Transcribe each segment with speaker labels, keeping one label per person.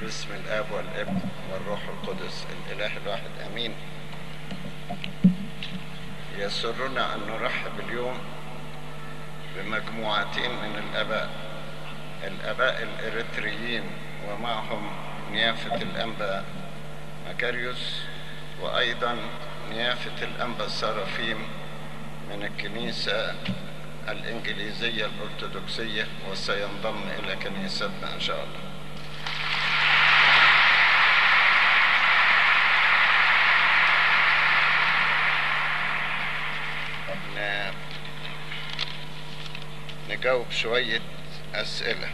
Speaker 1: باسم الاب والابن والروح القدس الاله الواحد امين يسرنا ان نرحب اليوم بمجموعتين من الاباء الاباء الاريتريين ومعهم نيافه الانبا مكاريوس وايضا نيافه الانبا السرافيم من الكنيسه الانجليزيه الارثوذكسيه وسينضم الى كنيستنا ان شاء الله ن- نجاوب شوية أسئلة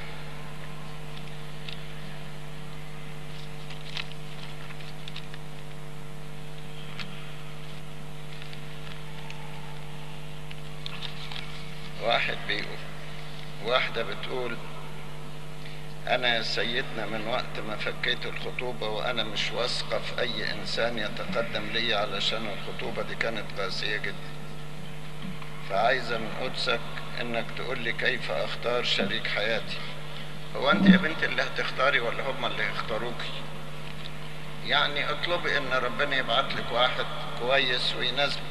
Speaker 1: واحد بيقول واحدة بتقول أنا يا سيدنا من وقت ما فكيت الخطوبة وأنا مش واثقة في أي إنسان يتقدم لي علشان الخطوبة دي كانت قاسية جدا فعايزة من قدسك إنك تقول لي كيف أختار شريك حياتي هو أنت يا بنتي اللي هتختاري ولا هم اللي هيختاروكي يعني اطلبي إن ربنا يبعت لك واحد كويس ويناسبك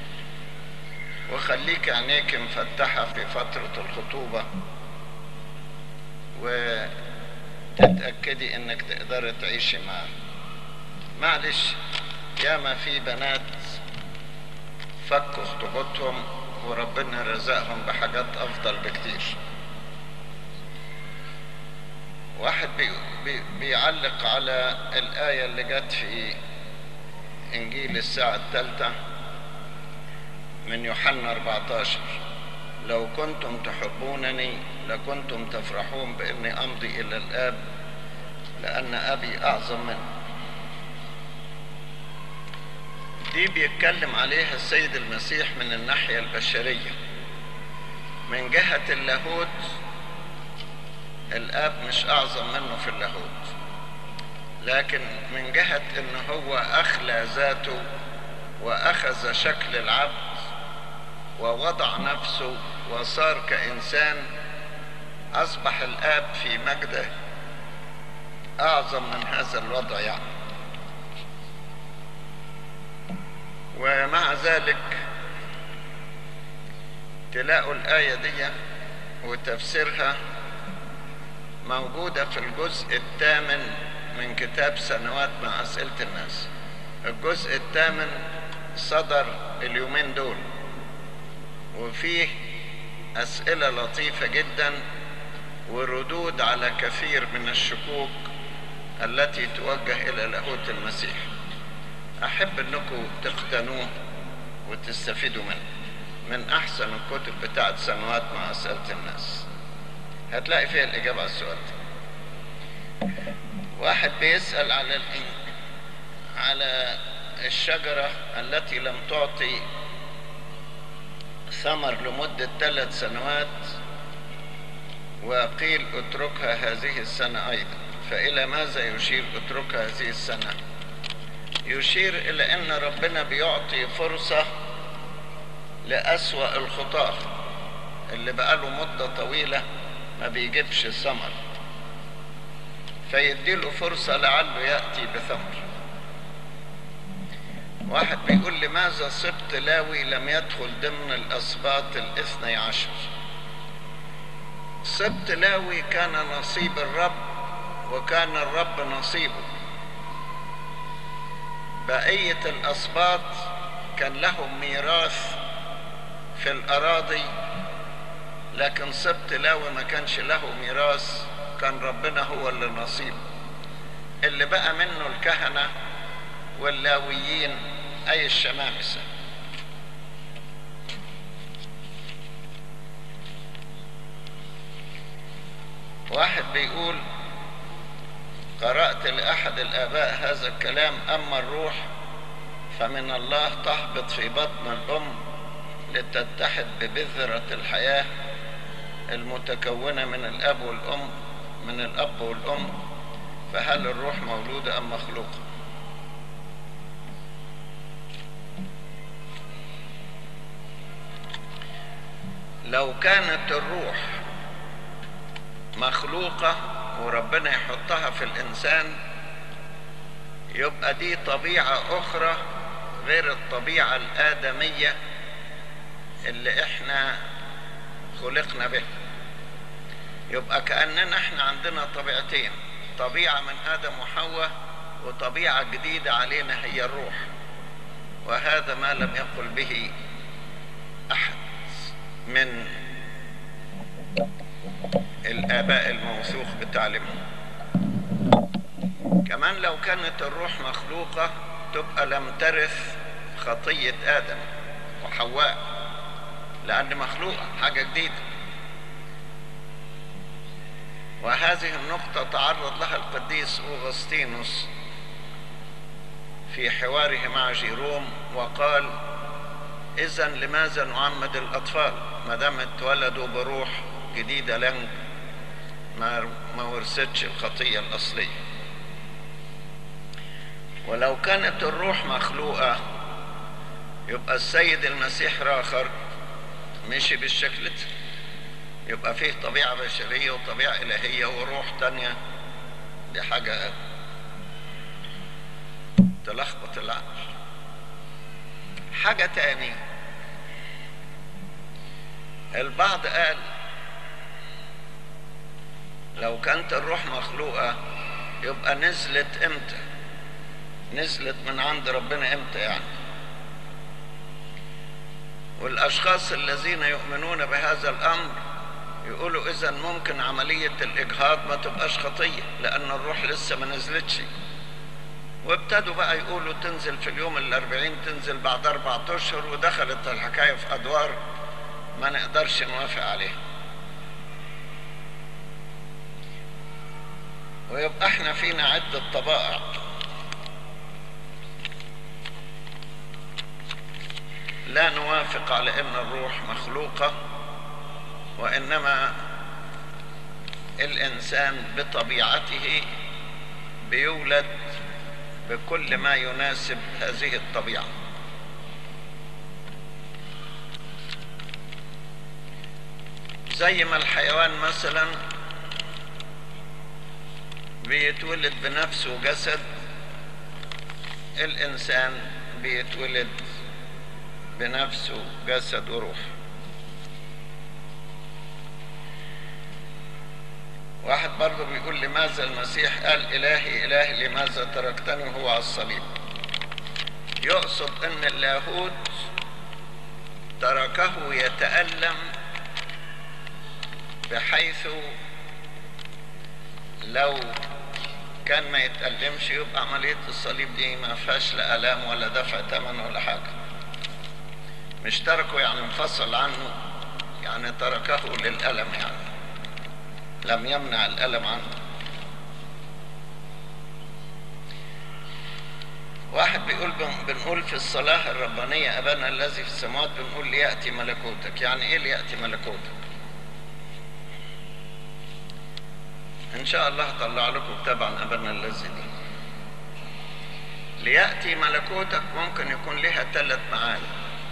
Speaker 1: وخليك عينيك مفتحة في فترة الخطوبة وتتأكدي انك تقدري تعيشي معاه معلش ياما في بنات فكوا خطوبتهم وربنا رزقهم بحاجات افضل بكتير واحد بي بي بيعلق على الآية اللي جت في إنجيل الساعة الثالثة من يوحنا 14 لو كنتم تحبونني لكنتم تفرحون باني امضي الى الاب لان ابي اعظم مني دي بيتكلم عليها السيد المسيح من الناحيه البشريه من جهه اللاهوت الاب مش اعظم منه في اللاهوت لكن من جهه ان هو اخلى ذاته واخذ شكل العبد ووضع نفسه وصار كإنسان أصبح الآب في مجده أعظم من هذا الوضع يعني ومع ذلك تلاقوا الآية دي وتفسيرها موجودة في الجزء الثامن من كتاب سنوات مع أسئلة الناس الجزء الثامن صدر اليومين دول وفيه أسئلة لطيفة جدا وردود على كثير من الشكوك التي توجه إلى لاهوت المسيح أحب أنكم تقتنوه وتستفيدوا منه من أحسن الكتب بتاعت سنوات مع أسئلة الناس هتلاقي فيها الإجابة على السؤال ده واحد بيسأل على الإن... على الشجرة التي لم تعطي ثمر لمدة ثلاث سنوات وقيل اتركها هذه السنة أيضا فإلى ماذا يشير اتركها هذه السنة يشير إلى أن ربنا بيعطي فرصة لأسوأ الخطاة اللي بقاله مدة طويلة ما بيجيبش ثمر فيديله فرصة لعله يأتي بثمر واحد بيقول لماذا سبط لاوي لم يدخل ضمن الأسباط الاثني عشر سبط لاوي كان نصيب الرب وكان الرب نصيبه بقية الأسباط كان لهم ميراث في الأراضي لكن سبط لاوي ما كانش له ميراث كان ربنا هو اللي نصيبه اللي بقى منه الكهنة واللاويين أي الشمامسة واحد بيقول قرأت لأحد الآباء هذا الكلام أما الروح فمن الله تهبط في بطن الأم لتتحد ببذرة الحياة المتكونة من الأب والأم من الأب والأم فهل الروح مولودة أم مخلوقة؟ لو كانت الروح مخلوقة وربنا يحطها في الإنسان يبقى دي طبيعة أخرى غير الطبيعة الآدمية اللي احنا خلقنا بها يبقى كأننا احنا عندنا طبيعتين طبيعة من آدم وحواء وطبيعة جديدة علينا هي الروح وهذا ما لم يقل به أحد من الآباء الموثوق بتعليمهم كمان لو كانت الروح مخلوقة تبقى لم ترث خطية آدم وحواء لأن مخلوقة حاجة جديدة وهذه النقطة تعرض لها القديس أوغسطينوس في حواره مع جيروم وقال إذا لماذا نعمد الأطفال ما دام اتولدوا بروح جديدة لن ما ما ورثتش الخطية الأصلية ولو كانت الروح مخلوقة يبقى السيد المسيح راخر مشي بالشكل ده يبقى فيه طبيعة بشرية وطبيعة إلهية وروح تانية دي حاجة تلخبط العقل حاجة تاني البعض قال لو كانت الروح مخلوقة يبقى نزلت امتى نزلت من عند ربنا امتى يعني والاشخاص الذين يؤمنون بهذا الامر يقولوا اذا ممكن عملية الاجهاض ما تبقاش خطية لان الروح لسه ما نزلتش وابتدوا بقى يقولوا تنزل في اليوم الاربعين تنزل بعد اربعة اشهر ودخلت الحكاية في ادوار ما نقدرش نوافق عليها ويبقى احنا فينا عدة طبائع لا نوافق على ان الروح مخلوقة وانما الانسان بطبيعته بيولد بكل ما يناسب هذه الطبيعه زي ما الحيوان مثلا بيتولد بنفس وجسد الانسان بيتولد بنفس وجسد وروح واحد برضه بيقول لماذا المسيح قال إلهي إلهي لماذا تركتني وهو على الصليب يقصد أن اللاهوت تركه يتألم بحيث لو كان ما يتألمش يبقى عملية الصليب دي ما فيهاش لا آلام ولا دفع ثمن ولا حاجة مش تركه يعني انفصل عنه يعني تركه للألم يعني لم يمنع الألم عنه واحد بيقول بنقول في الصلاة الربانية أبانا الذي في السماوات بنقول ليأتي ملكوتك يعني إيه ليأتي ملكوتك إن شاء الله طلع لكم كتاب عن أبانا الذي دي ليأتي ملكوتك ممكن يكون لها ثلاث معاني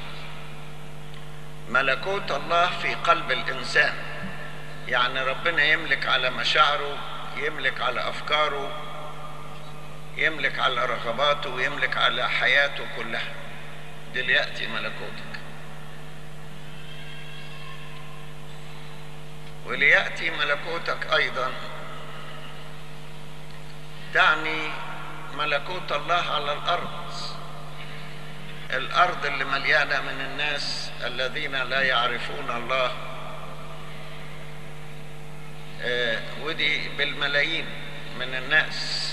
Speaker 1: ملكوت الله في قلب الإنسان يعني ربنا يملك على مشاعره يملك على أفكاره يملك على رغباته ويملك على حياته كلها دي ليأتي ملكوتك وليأتي ملكوتك أيضا تعني ملكوت الله على الأرض الأرض اللي مليانة من الناس الذين لا يعرفون الله آه ودي بالملايين من الناس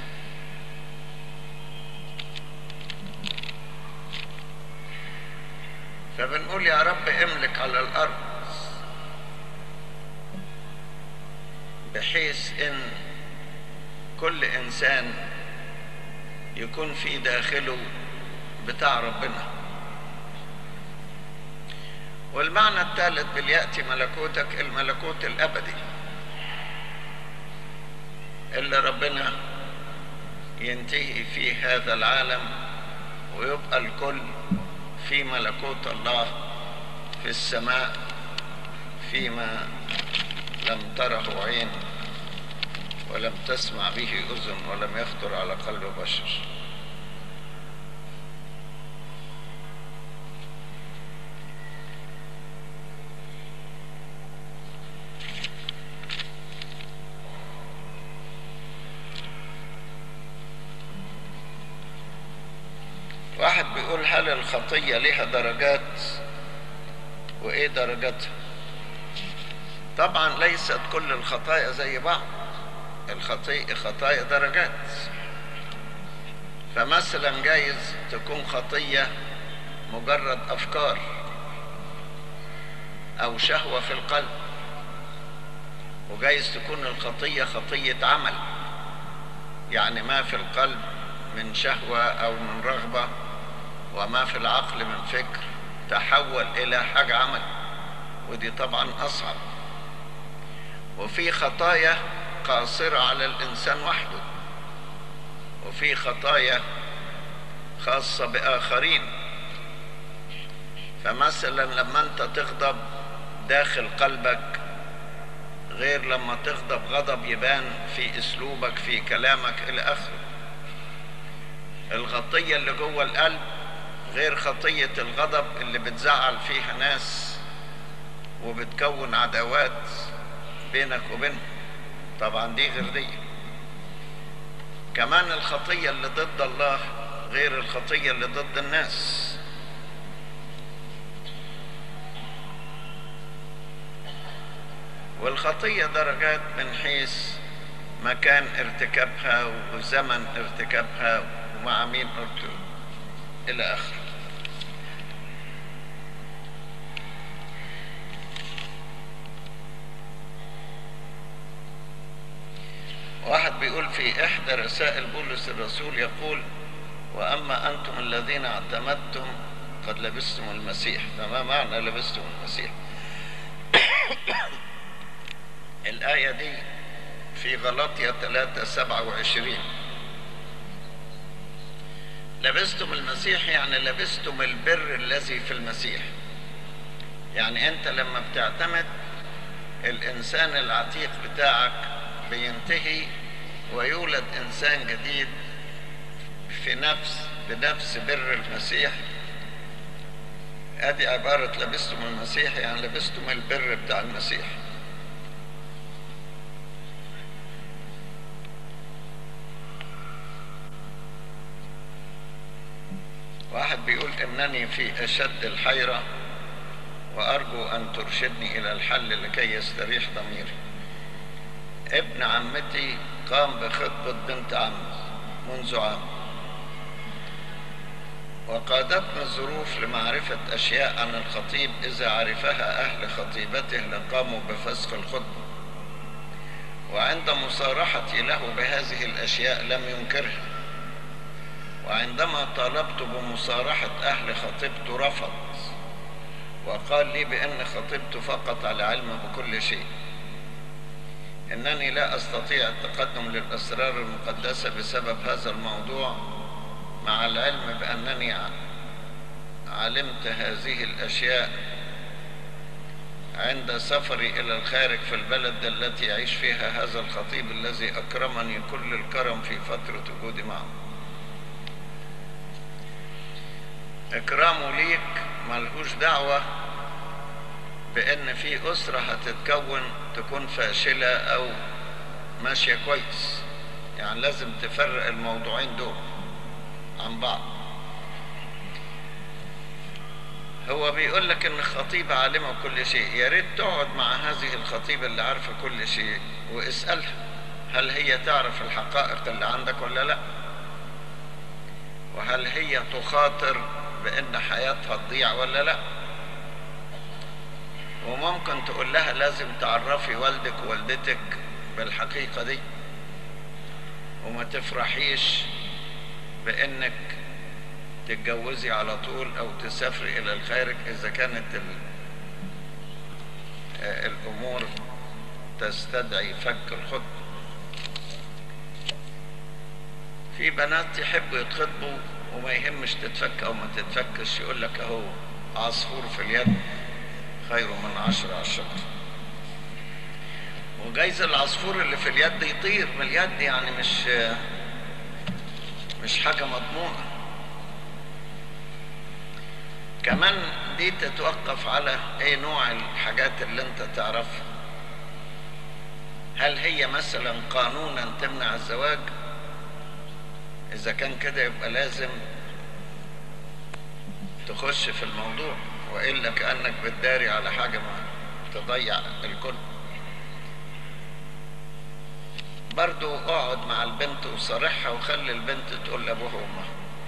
Speaker 1: فبنقول يا رب املك على الارض بحيث ان كل انسان يكون في داخله بتاع ربنا والمعنى الثالث باليأتي ملكوتك الملكوت الأبدي اللي ربنا ينتهي فيه هذا العالم ويبقى الكل في ملكوت الله في السماء فيما لم تره عين ولم تسمع به أذن ولم يخطر على قلب بشر واحد بيقول هل الخطية لها درجات وإيه درجاتها طبعا ليست كل الخطايا زي بعض الخطيئة خطايا درجات فمثلا جايز تكون خطية مجرد أفكار أو شهوة في القلب وجايز تكون الخطية خطية عمل يعني ما في القلب من شهوة أو من رغبة وما في العقل من فكر تحول إلى حاجة عمل ودي طبعا أصعب وفي خطايا قاصرة على الإنسان وحده وفي خطايا خاصة بآخرين فمثلا لما أنت تغضب داخل قلبك غير لما تغضب غضب يبان في أسلوبك في كلامك إلى آخره الخطية اللي جوه القلب غير خطية الغضب اللي بتزعل فيها ناس وبتكون عداوات بينك وبينهم طبعا دي غير دي كمان الخطية اللي ضد الله غير الخطية اللي ضد الناس والخطية درجات من حيث مكان ارتكابها وزمن ارتكابها ومع مين ارتكب إلى آخره واحد بيقول في إحدى رسائل بولس الرسول يقول وأما أنتم الذين اعتمدتم قد لبستم المسيح فما معنى لبستم المسيح الآية دي في غلطية 3 27 لبستم المسيح يعني لبستم البر الذي في المسيح يعني أنت لما بتعتمد الإنسان العتيق بتاعك بينتهي ويولد إنسان جديد في نفس بنفس بر المسيح ادي عبارة لبستم المسيح يعني لبستم البر بتاع المسيح واحد بيقول انني في اشد الحيرة وارجو ان ترشدني الى الحل لكي يستريح ضميري ابن عمتي قام بخطبة بنت عمي منذ عام وقادتنا الظروف لمعرفة أشياء عن الخطيب إذا عرفها أهل خطيبته لقاموا بفسخ الخطبة وعند مصارحتي له بهذه الأشياء لم ينكرها وعندما طالبت بمصارحة أهل خطيبته رفض وقال لي بأن خطيبته فقط على علم بكل شيء إنني لا أستطيع التقدم للأسرار المقدسة بسبب هذا الموضوع مع العلم بأنني علمت هذه الأشياء عند سفري إلى الخارج في البلد التي يعيش فيها هذا الخطيب الذي أكرمني كل الكرم في فترة وجودي معه إكرامه ليك ملهوش دعوة بأن في أسرة هتتكون تكون فاشلة أو ماشية كويس يعني لازم تفرق الموضوعين دول عن بعض هو بيقول لك ان الخطيبة عالمة كل شيء يا ريت تقعد مع هذه الخطيبة اللي عارفة كل شيء واسألها هل هي تعرف الحقائق اللي عندك ولا لا وهل هي تخاطر بان حياتها تضيع ولا لا وممكن تقول لها لازم تعرفي والدك ووالدتك بالحقيقة دي وما تفرحيش بانك تتجوزي على طول او تسافري الى الخارج اذا كانت الامور تستدعي فك الخطبة في بنات يحبوا يتخطبوا وما يهمش تتفك او ما تتفكش يقول لك اهو عصفور في اليد خير من عشر على الشجر وجايز العصفور اللي في اليد يطير من اليد يعني مش مش حاجة مضمونة كمان دي تتوقف على ايه نوع الحاجات اللي انت تعرفها هل هي مثلا قانونا تمنع الزواج اذا كان كده يبقى لازم تخش في الموضوع والا كانك بتداري على حاجه ما تضيع الكل برضو اقعد مع البنت وصارحها وخلي البنت تقول لابوها وامها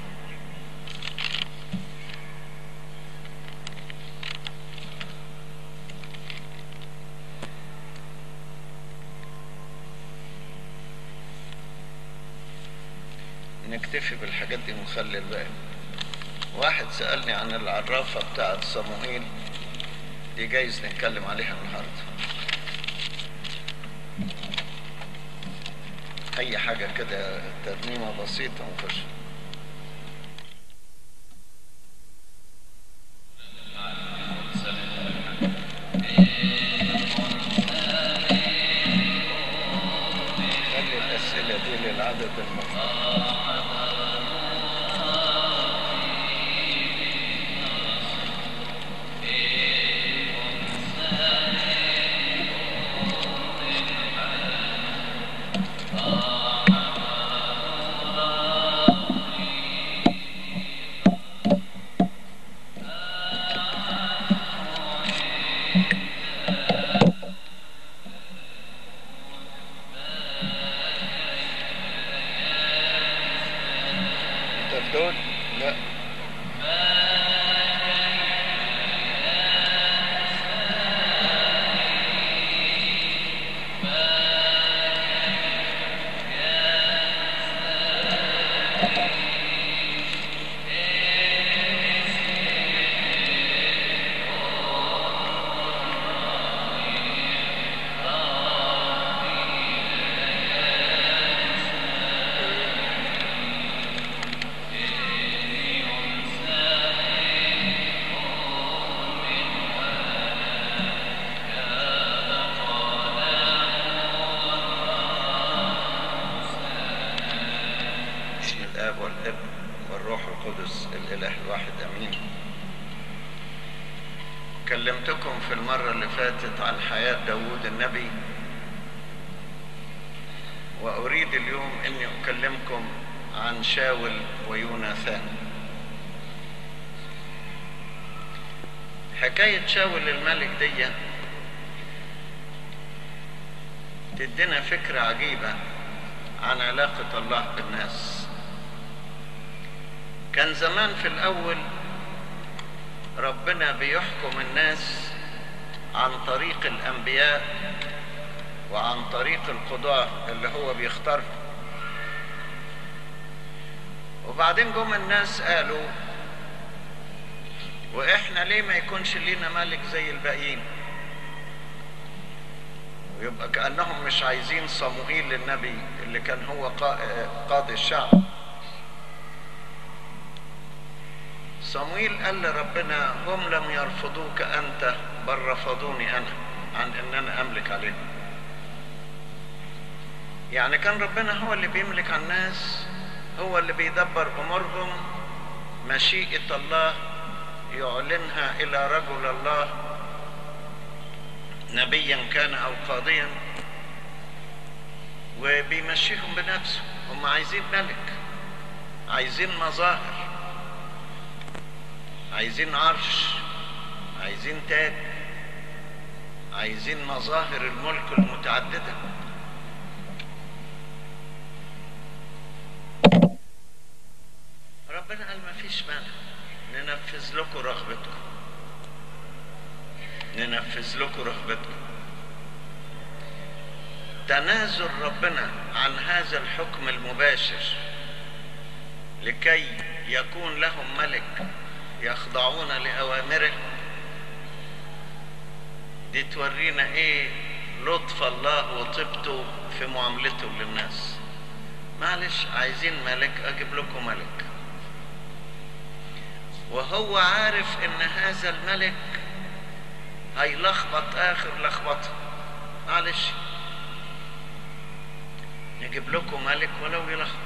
Speaker 1: نكتفي بالحاجات دي ونخلي الباقي واحد سألني عن العرافة بتاعت صموئيل دي جايز نتكلم عليها النهاردة أي حاجة كده ترنيمة بسيطة ونخش خلي الأسئلة دي للعدد المفروض انت في دول؟ لا بسم الآب والابن والروح القدس الإله الواحد أمين كلمتكم في المرة اللي فاتت عن حياة داوود النبي وأريد اليوم أني أكلمكم عن شاول ويوناثان حكاية شاول الملك دي تدينا فكرة عجيبة عن علاقة الله بالناس كان زمان في الأول ربنا بيحكم الناس عن طريق الأنبياء وعن طريق القضاة اللي هو بيختارهم وبعدين جم الناس قالوا وإحنا ليه ما يكونش لينا ملك زي الباقيين ويبقى كأنهم مش عايزين صموئيل النبي اللي كان هو قا- قاضي الشعب صموئيل قال لربنا هم لم يرفضوك أنت بل رفضوني أنا عن أن أنا أملك عليهم يعني كان ربنا هو اللي بيملك على الناس هو اللي بيدبر أمورهم مشيئة الله يعلنها إلى رجل الله نبيا كان او قاضيا وبيمشيهم بنفسه هم عايزين ملك عايزين مظاهر عايزين عرش عايزين تاج عايزين مظاهر الملك المتعدده ربنا قال ما فيش مانع ننفذ لكم رغبتكم ننفذ لكم رغبتكم تنازل ربنا عن هذا الحكم المباشر لكي يكون لهم ملك يخضعون لأوامره دي تورينا ايه لطف الله وطيبته في معاملته للناس معلش عايزين ملك اجيب لكم ملك وهو عارف ان هذا الملك هيلخبط اخر لخبطه معلش يجيب لكم ملك ولو يلخبط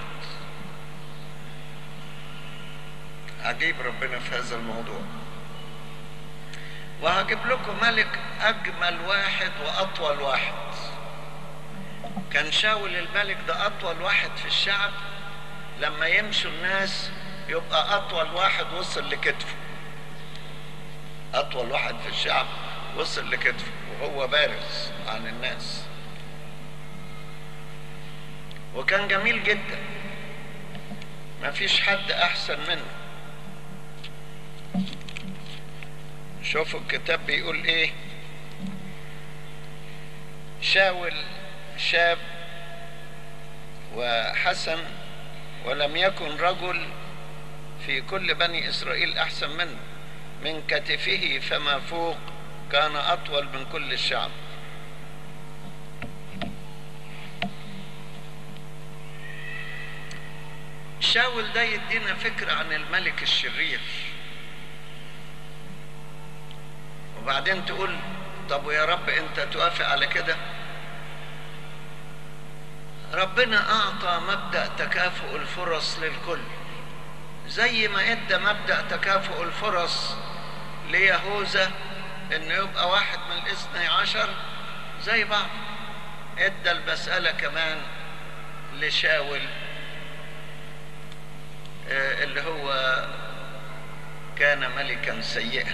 Speaker 1: عجيب ربنا في هذا الموضوع وهجيب لكم ملك اجمل واحد واطول واحد كان شاول الملك ده اطول واحد في الشعب لما يمشوا الناس يبقى اطول واحد وصل لكتفه اطول واحد في الشعب وصل لكتفه وهو بارز عن الناس وكان جميل جدا ما فيش حد احسن منه شوفوا الكتاب بيقول ايه شاول شاب وحسن ولم يكن رجل في كل بني اسرائيل احسن منه من كتفه فما فوق كان اطول من كل الشعب شاول ده يدينا فكرة عن الملك الشرير وبعدين تقول طب ويا رب انت توافق على كده ربنا اعطى مبدأ تكافؤ الفرص للكل زي ما ادى مبدأ تكافؤ الفرص ليهوذا انه يبقى واحد من الاثني عشر زي بعض ادى المسألة كمان لشاول اللي هو كان ملكا سيئا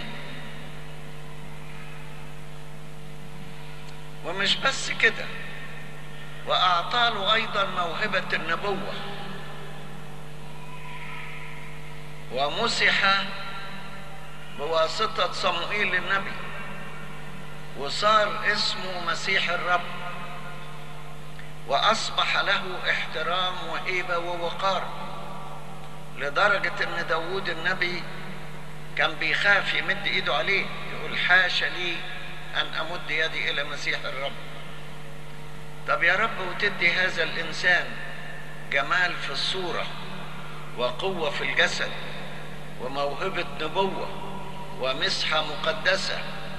Speaker 1: ومش بس كده واعطى له ايضا موهبه النبوه ومسح بواسطه صموئيل النبي وصار اسمه مسيح الرب واصبح له احترام وهيبه ووقار لدرجه ان داوود النبي كان بيخاف يمد ايده عليه يقول حاشا لي ان امد يدي الى مسيح الرب طب يا رب وتدي هذا الانسان جمال في الصوره وقوه في الجسد وموهبه نبوه ومسحه مقدسه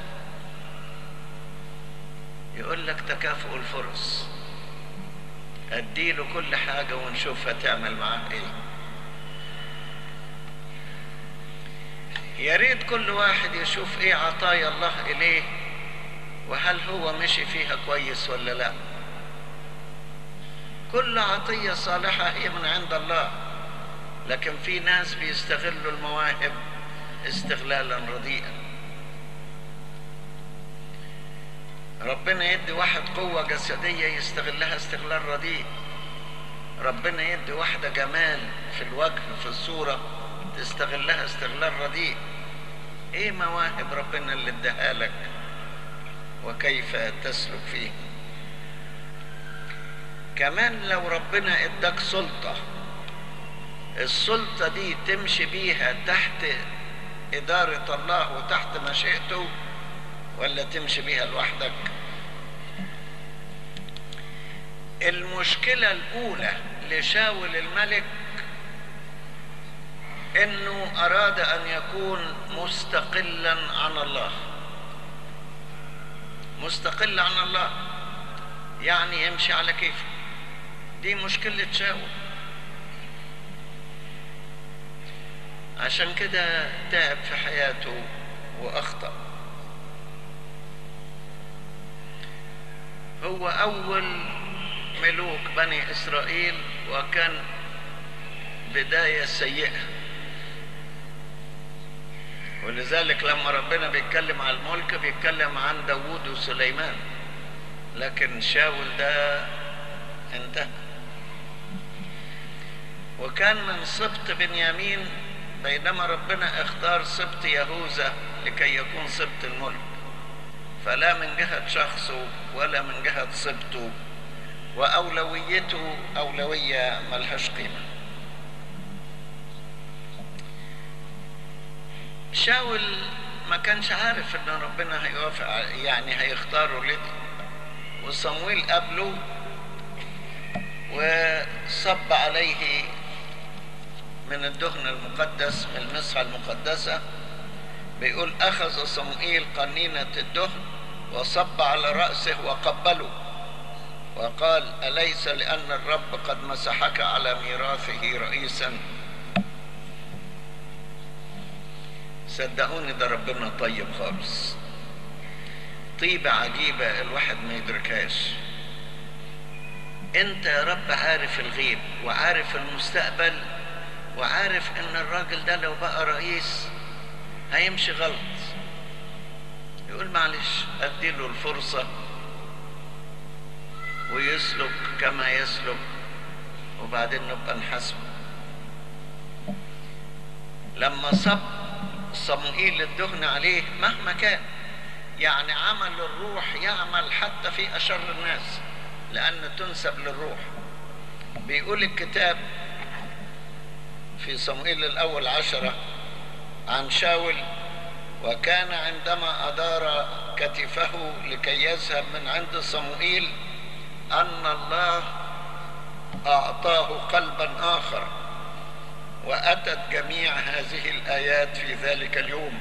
Speaker 1: يقول لك تكافؤ الفرص اديله كل حاجه ونشوف هتعمل معاه ايه يا ريت كل واحد يشوف ايه عطايا الله اليه وهل هو مشي فيها كويس ولا لا كل عطية صالحة هي من عند الله لكن في ناس بيستغلوا المواهب استغلالا رديئا ربنا يدي واحد قوة جسدية يستغلها استغلال رديء ربنا يدي واحدة جمال في الوجه في الصورة تستغلها استغلال رديء ايه مواهب ربنا اللي اداها لك وكيف تسلك فيه كمان لو ربنا اداك سلطة السلطة دي تمشي بيها تحت إدارة الله وتحت مشيئته ولا تمشي بيها لوحدك المشكلة الأولى لشاول الملك انه اراد ان يكون مستقلا عن الله مستقل عن الله يعني يمشي على كيفه دي مشكلة شاول عشان كده تعب في حياته واخطأ هو اول ملوك بني اسرائيل وكان بداية سيئة ولذلك لما ربنا بيتكلم عن الملك بيتكلم عن داوود وسليمان لكن شاول ده انتهى وكان من سبط بنيامين بينما ربنا اختار سبط يهوذا لكي يكون سبط الملك فلا من جهة شخصه ولا من جهة سبطه وأولويته أولوية ملهاش قيمة شاول ما كانش عارف ان ربنا هيوافق يعني هيختاره ليه وصمويل قابله وصب عليه من الدهن المقدس من المسحة المقدسة بيقول أخذ صموئيل قنينة الدهن وصب على رأسه وقبله وقال أليس لأن الرب قد مسحك على ميراثه رئيسا صدقوني ده ربنا طيب خالص طيبة عجيبة الواحد ما يدركهاش انت يا رب عارف الغيب وعارف المستقبل وعارف ان الراجل ده لو بقى رئيس هيمشي غلط يقول معلش اديله الفرصة ويسلك كما يسلك وبعدين نبقى نحاسبه لما صب صموئيل الدهن عليه مهما كان يعني عمل الروح يعمل حتى في أشر الناس لأن تنسب للروح بيقول الكتاب في صموئيل الأول عشرة عن شاول وكان عندما أدار كتفه لكي يذهب من عند صموئيل أن الله أعطاه قلبا آخر وأتت جميع هذه الآيات في ذلك اليوم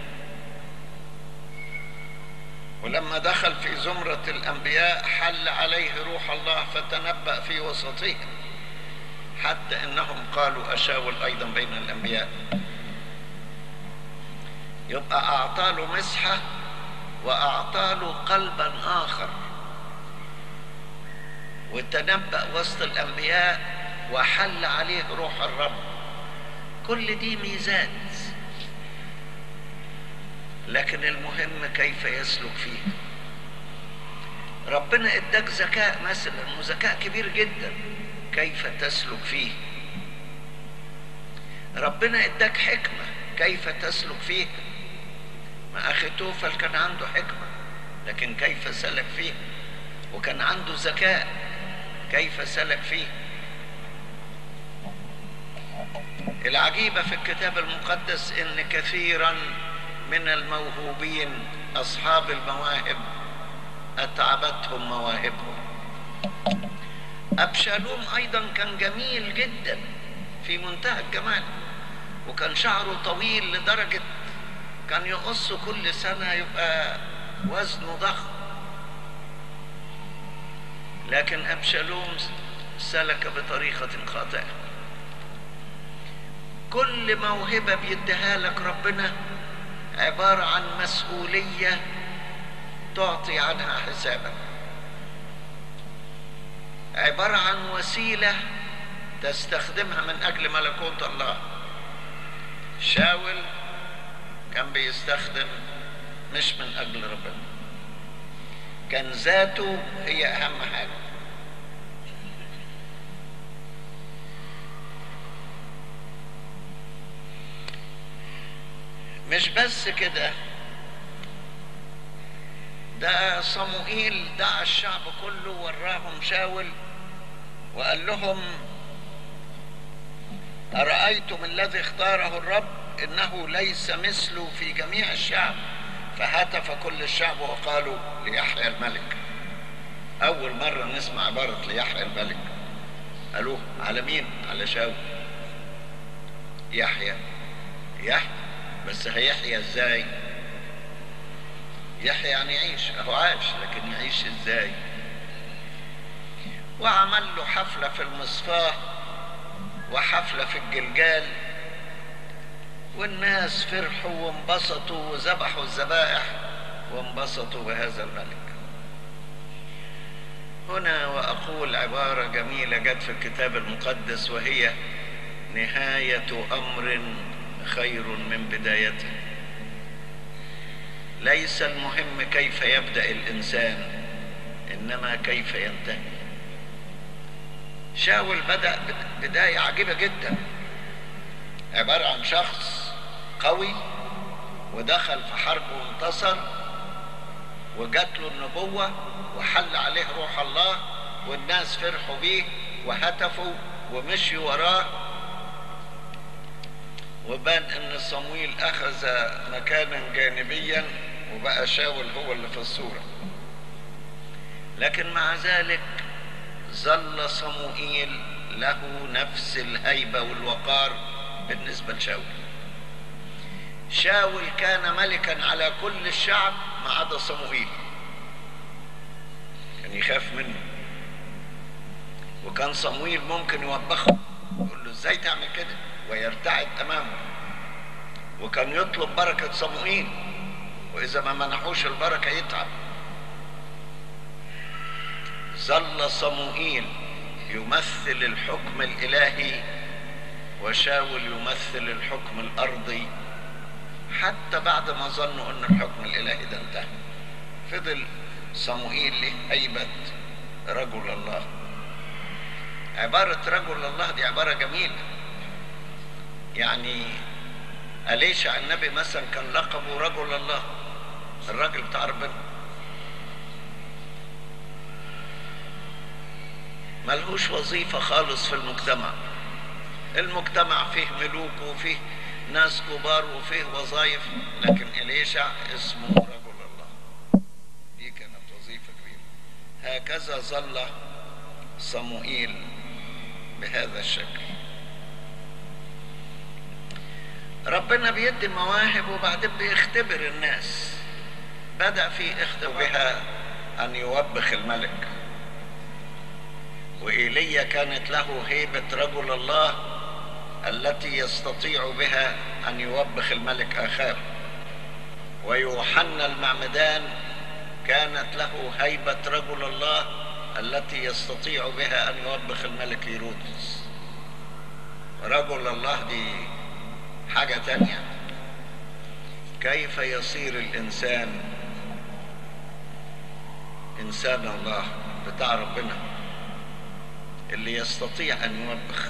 Speaker 1: ولما دخل في زمرة الأنبياء حل عليه روح الله فتنبأ في وسطهم حتى إنهم قالوا أشاول أيضا بين الأنبياء يبقى أعطى له مسحة وأعطى له قلبا آخر وتنبأ وسط الأنبياء وحل عليه روح الرب كل دي ميزات لكن المهم كيف يسلك فيه ربنا اداك ذكاء مثلا وذكاء كبير جدا كيف تسلك فيه ربنا اداك حكمة كيف تسلك فيه ما أخي توفل كان عنده حكمة لكن كيف سلك فيه وكان عنده ذكاء كيف سلك فيه العجيبة في الكتاب المقدس إن كثيرا من الموهوبين أصحاب المواهب أتعبتهم مواهبهم أبشالوم أيضا كان جميل جدا في منتهى الجمال وكان شعره طويل لدرجة كان يقص كل سنة يبقى وزنه ضخم لكن أبشالوم سلك بطريقة خاطئة كل موهبة بيديها لك ربنا عبارة عن مسؤولية تعطي عنها حسابا عبارة عن وسيلة تستخدمها من أجل ملكوت الله شاول كان بيستخدم مش من أجل ربنا كان ذاته هي أهم حاجة مش بس كده ده صموئيل دعا الشعب كله وراهم شاول وقال لهم أرأيتم الذي اختاره الرب إنه ليس مثله في جميع الشعب فهتف كل الشعب وقالوا ليحيى الملك أول مرة نسمع عبارة ليحيى الملك قالوه على مين؟ على شاول يحيى يحيى بس هيحيى ازاي؟ يحيى يعني يعيش اهو عاش لكن يعيش ازاي؟ وعمل له حفلة في المصفاة وحفلة في الجلجال والناس فرحوا وانبسطوا وذبحوا الذبائح وانبسطوا بهذا الملك هنا وأقول عبارة جميلة جت في الكتاب المقدس وهي نهاية أمر خير من بدايته ليس المهم كيف يبدأ الإنسان إنما كيف ينتهي شاول بدأ بداية عجيبة جدا عبارة عن شخص قوي ودخل في حرب وانتصر وجات له النبوة وحل عليه روح الله والناس فرحوا بيه وهتفوا ومشيوا وراه وبان ان صمويل اخذ مكانا جانبيا وبقى شاول هو اللي في الصورة لكن مع ذلك ظل صموئيل له نفس الهيبة والوقار بالنسبة لشاول شاول كان ملكا على كل الشعب ما عدا صموئيل كان يخاف منه وكان صمويل ممكن يوبخه يقول له ازاي تعمل كده ويرتعد امامه وكان يطلب بركة صموئيل وإذا ما منحوش البركة يتعب ظل صموئيل يمثل الحكم الإلهي وشاول يمثل الحكم الأرضي حتى بعد ما ظنوا أن الحكم الإلهي ده انتهى فضل صموئيل له هيبة رجل الله عبارة رجل الله دي عبارة جميلة يعني أليشع النبي مثلا كان لقبه رجل الله الراجل بتاع ربنا ملهوش وظيفة خالص في المجتمع المجتمع فيه ملوك وفيه ناس كبار وفيه وظائف لكن إليشع اسمه رجل الله دي كانت وظيفة كبيرة هكذا ظل صموئيل بهذا الشكل ربنا بيدي مواهب وبعدين بيختبر الناس بدأ في اختبار بها أن يوبخ الملك وإيليا كانت له هيبة رجل الله التي يستطيع بها أن يوبخ الملك آخاب ويوحنا المعمدان كانت له هيبة رجل الله التي يستطيع بها أن يوبخ الملك هيرودس رجل الله دي حاجة تانية كيف يصير الإنسان إنسان الله بتاع ربنا اللي يستطيع أن يوبخ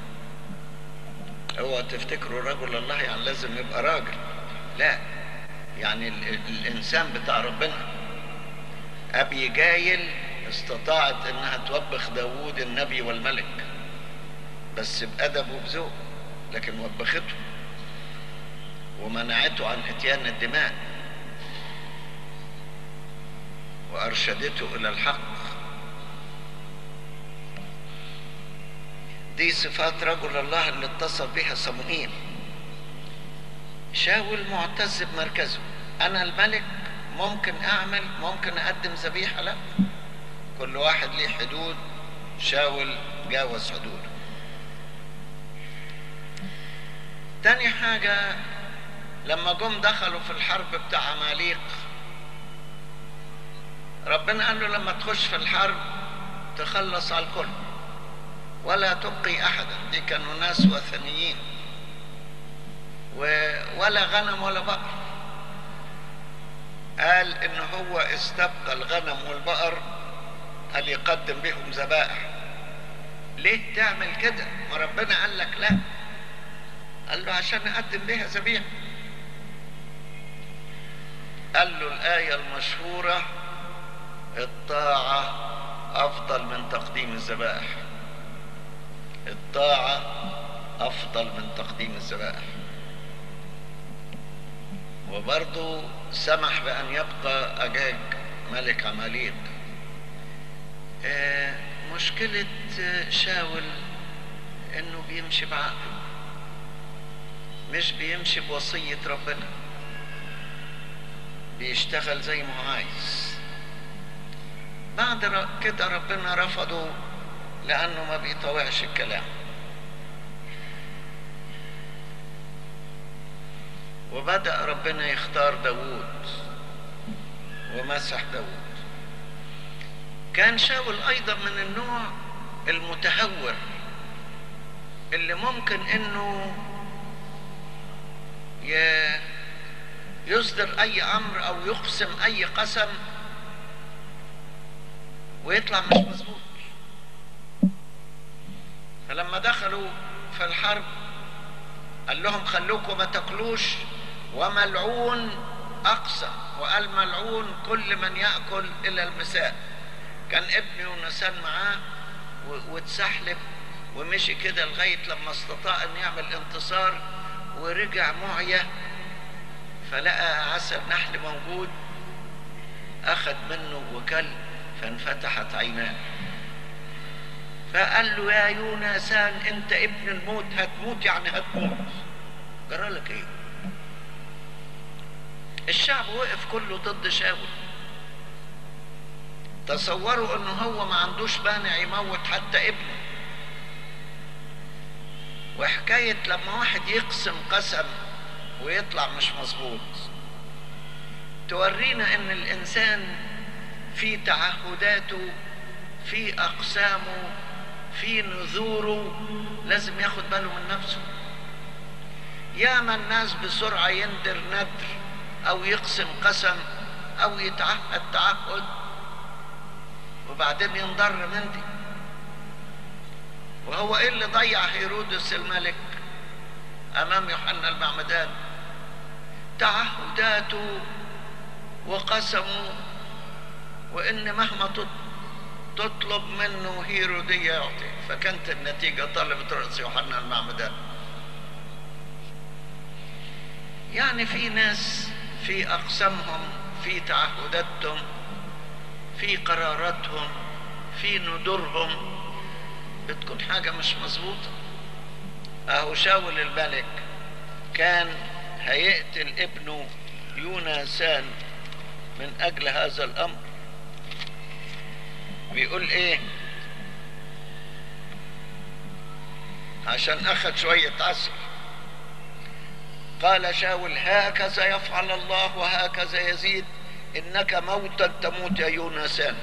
Speaker 1: هو تفتكروا رجل الله يعني لازم يبقى راجل لا يعني ال الإنسان بتاع ربنا أبي جايل استطاعت إنها توبخ داوود النبي والملك بس بأدب وبذوق لكن وبخته ومنعته عن اتيان الدماء وارشدته الى الحق دي صفات رجل الله اللي اتصف بها صموئيل شاول معتز بمركزه انا الملك ممكن اعمل ممكن اقدم ذبيحه لا كل واحد ليه حدود شاول جاوز حدوده تاني حاجه لما جم دخلوا في الحرب بتاع عماليق ربنا قال له لما تخش في الحرب تخلص على الكل ولا تبقي احدا دي كانوا ناس وثنيين و... ولا غنم ولا بقر قال ان هو استبقى الغنم والبقر قال يقدم بهم ذبائح ليه تعمل كده ما ربنا قال لك لا قال له عشان اقدم بها ذبيحه قال له الآية المشهورة الطاعة أفضل من تقديم الذبائح الطاعة أفضل من تقديم الذبائح وبرضه سمح بأن يبقى أجاج ملك عماليق آه مشكلة شاول إنه بيمشي بعقله مش بيمشي بوصية ربنا بيشتغل زي ما هو عايز بعد كده ربنا رفضه لأنه ما بيطوعش الكلام وبدأ ربنا يختار داوود ومسح داوود كان شاول أيضا من النوع المتهور اللي ممكن انه يصدر اي امر او يقسم اي قسم ويطلع مش مظبوط فلما دخلوا في الحرب قال لهم خلوكم ما تاكلوش وملعون اقسم وقال ملعون كل من ياكل الى المساء كان ابن يونسان معاه واتسحلب ومشي كده لغايه لما استطاع ان يعمل انتصار ورجع معيه فلقى عسل نحل موجود أخذ منه وكل فانفتحت عيناه فقال له يا يونسان انت ابن الموت هتموت يعني هتموت جرى لك ايه الشعب وقف كله ضد شاول تصوروا انه هو ما عندوش مانع يموت حتى ابنه وحكاية لما واحد يقسم قسم ويطلع مش مظبوط تورينا ان الانسان في تعهداته في اقسامه في نذوره لازم ياخد باله من نفسه ياما الناس بسرعة يندر ندر او يقسم قسم او يتعهد تعهد وبعدين ينضر من دي وهو ايه اللي ضيع هيرودس الملك امام يوحنا المعمدان تعهداته وقسمه وان مهما تطلب منه هيرودية يعطي فكانت النتيجة طلبت رأس يوحنا المعمدان يعني في ناس في أقسامهم في تعهداتهم في قراراتهم في ندورهم بتكون حاجة مش مظبوطة أهو شاول الملك كان هيقتل ابنه يونسان من أجل هذا الأمر بيقول إيه عشان أخذ شوية عسل قال شاول هكذا يفعل الله وهكذا يزيد إنك موتا تموت يا يونسان